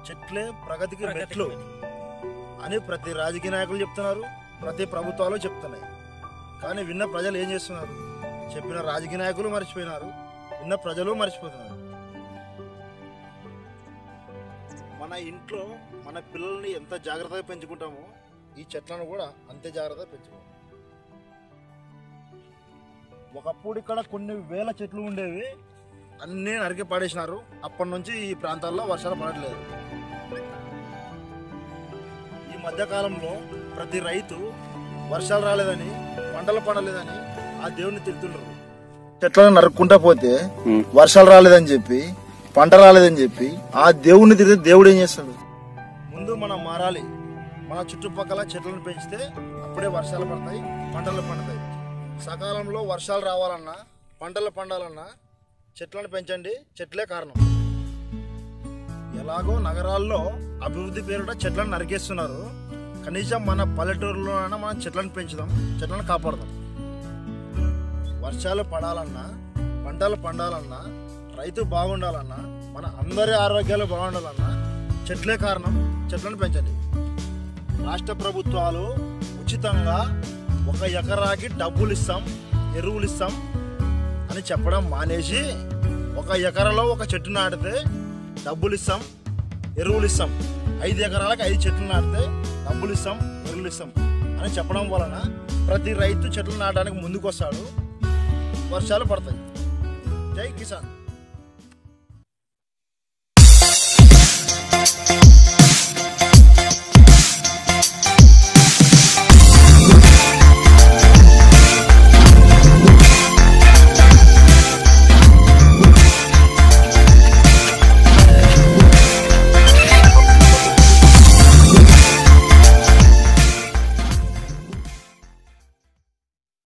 చెట్లే ప్రగతికి ప్రగతికి మెట్లు అని ప్రతి రాజకీయ నాయకులు చెప్తున్నారు ప్రతి ప్రభుత్వాలు చెప్తున్నాయి కానీ విన్న ప్రజలు ఏం చేస్తున్నారు చెప్పిన రాజకీయ నాయకులు మర్చిపోయినారు విన్న ప్రజలు మర్చిపోతున్నారు మన ఇంట్లో మన పిల్లల్ని ఎంత జాగ్రత్తగా పెంచుకుంటామో ఈ చెట్లను కూడా అంతే జాగ్రత్తగా పెంచుకోవాలి ఒకప్పుడు ఇక్కడ కొన్ని వేల చెట్లు ఉండేవి అన్నీ నరికి పడేసినారు అప్పటి నుంచి ఈ ప్రాంతాల్లో వర్షాలు పడట్లేదు ఈ మధ్య కాలంలో ప్రతి రైతు వర్షాలు రాలేదని పంటలు పండలేదని ఆ దేవుని తిడుతుండ్రు చెట్లను నరుక్కుంటా పోతే వర్షాలు రాలేదని చెప్పి పంట రాలేదని చెప్పి ఆ దేవుణ్ణి తిరిగి దేవుడు ఏం చేస్తాడు ముందు మనం మారాలి మన చుట్టుపక్కల చెట్లను పెంచితే అప్పుడే వర్షాలు పడతాయి పంటలు పండుతాయి సకాలంలో వర్షాలు రావాలన్నా పంటలు పండాలన్నా చెట్లను పెంచండి చెట్లే కారణం ఎలాగో నగరాల్లో అభివృద్ధి పేరుట చెట్లను నరికేస్తున్నారు కనీసం మన పల్లెటూరులోనైనా మనం చెట్లను పెంచుదాం చెట్లను కాపాడదాం వర్షాలు పడాలన్నా పంటలు పండాలన్నా రైతు బాగుండాలన్నా మన అందరి ఆరోగ్యాలు బాగుండాలన్నా చెట్లే కారణం చెట్లను పెంచండి రాష్ట్ర ప్రభుత్వాలు ఉచితంగా ఒక ఎకరాకి డబ్బులు ఇస్తాం ఎరువులు ఇస్తాం అని చెప్పడం మానేసి ఒక ఎకరాలో ఒక చెట్టు నాటితే డబ్బులు ఇస్తాం ఎరువులు ఇస్తాం ఐదు ఎకరాలకు ఐదు చెట్లు నాటితే డబ్బులు ఇస్తాం ఎరువులు ఇస్తాం అని చెప్పడం వలన ప్రతి రైతు చెట్లు నాటడానికి ముందుకు వస్తాడు వర్షాలు పడతాయి జై కిసాన్